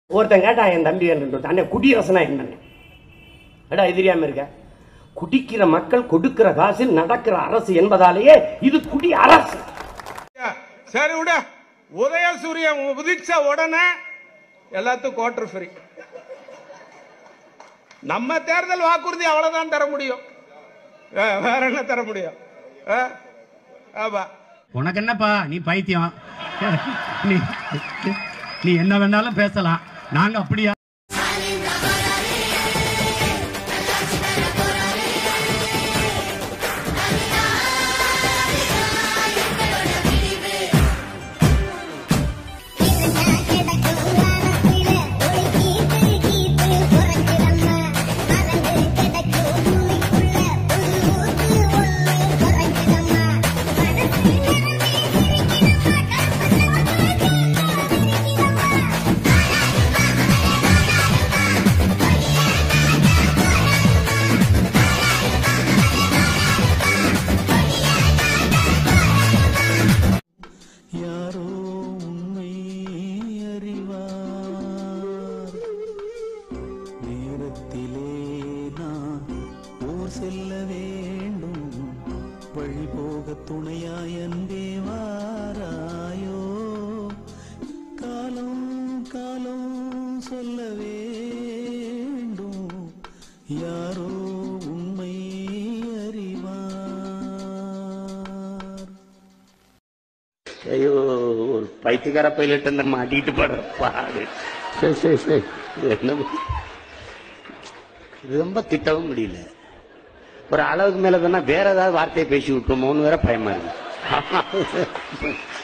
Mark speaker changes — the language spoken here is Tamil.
Speaker 1: ஒருத்தன் கேட்டான் என் தம்பி என்று அண்ணே குடியரசனா என்னன்னு எடா எதிரியாம இருக்க குடிக்கிற மக்கள் கொடுக்கிற காசில் நடக்கிற அரசு என்பதாலேயே இது குடி அரசு
Speaker 2: சரி விட உதயசூரியன் உதிச்ச உடனே எல்லாத்துக்கும் குவார்டர் ஃப்ரீ நம்ம தேர்தல் வாக்குறுதி அவ்வளவுதான் தர முடியும் வே- வேற என்ன தர முடியும் ஆ? ஆமா
Speaker 3: உனக்கு என்னப்பா நீ பைத்தியம் நீ நீ என்ன வேணாலும் பேசலாம் நாங்க அப்படியா
Speaker 4: யாரோ உண்மை அறிவார் நேரத்திலே நான் ஊர் செல்ல வேண்டும் வழி போக துணையாய் அன்பே வாராயோ காலம் காலம் சொல்ல வேண்டும் யாரோ உண்மை அறிவார்
Speaker 1: ஐயோ ஒரு பைத்தியக்கார பைலட் அந்த மாட்டிட்டு படுற பாடு சரி சரி சரி இது என்ன ப- இது ரொம்ப திட்டவும் முடியல ஒரு அளவுக்கு மேல தானே வேற ஏதாவது வார்த்தையை பேசி விட்டுருமோன்னு வேற பயமா இருக்கு